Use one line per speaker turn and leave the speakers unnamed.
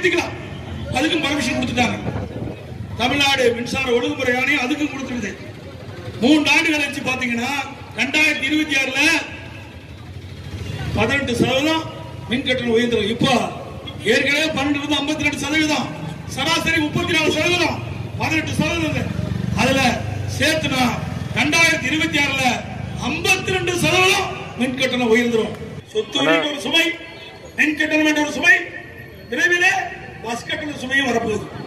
நிறுத்திக்கலாம் அதுக்கும் பர்மிஷன் கொடுத்துட்டாங்க தமிழ்நாடு மின்சார ஒழுங்குமுறை ஆணையம் அதுக்கும் கொடுத்துருது மூன்று ஆண்டுகள் கழிச்சு பாத்தீங்கன்னா ரெண்டாயிரத்தி இருபத்தி ஆறுல பதினெட்டு சதவீதம் மின் கட்டணம் உயர்ந்துடும் இப்போ ஏற்கனவே பன்னெண்டு இருந்து ஐம்பத்தி ரெண்டு சதவீதம் சராசரி முப்பத்தி நாலு சதவீதம் பதினெட்டு சதவீதம் அதுல சேர்த்துனா ரெண்டாயிரத்தி இருபத்தி ஆறுல ஐம்பத்தி ரெண்டு சதவீதம் மின் கட்டணம் உயர்ந்துடும் சொத்து வரி என்ற ஒரு சுமை மின் கட்டணம் என்ற ஒரு சுமை விரைவிலே பஸ் கட்டண சுமையும் வரப்போகுது